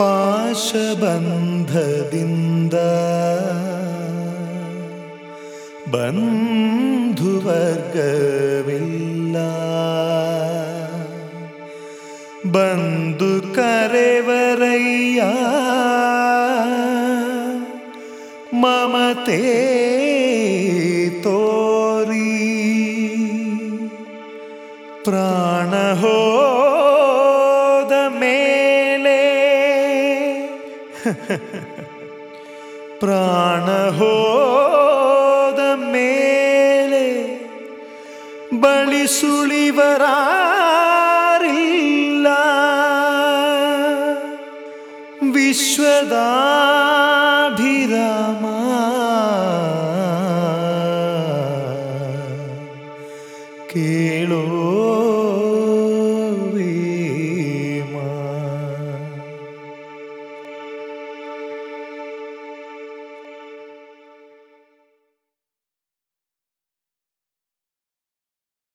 ಪಾಶಬಂಧದಿಂದ ಬಂಧುವರ್ಗವಿಲ್ಲ ಬಂದು ಕರೆವರಯ್ಯ ಮಮತೆ ತೋರಿ ಪ್ರಾಣ ಹೋದ ಮೇಲೆ ಪ್ರಾಣ ಹೋದ ಮೇಲೆ ಬಳಿಸುಳಿವರಾರಿಲ್ಲ ವಿಶ್ವದಾಭಿರಾಮ ಕೇಳೋ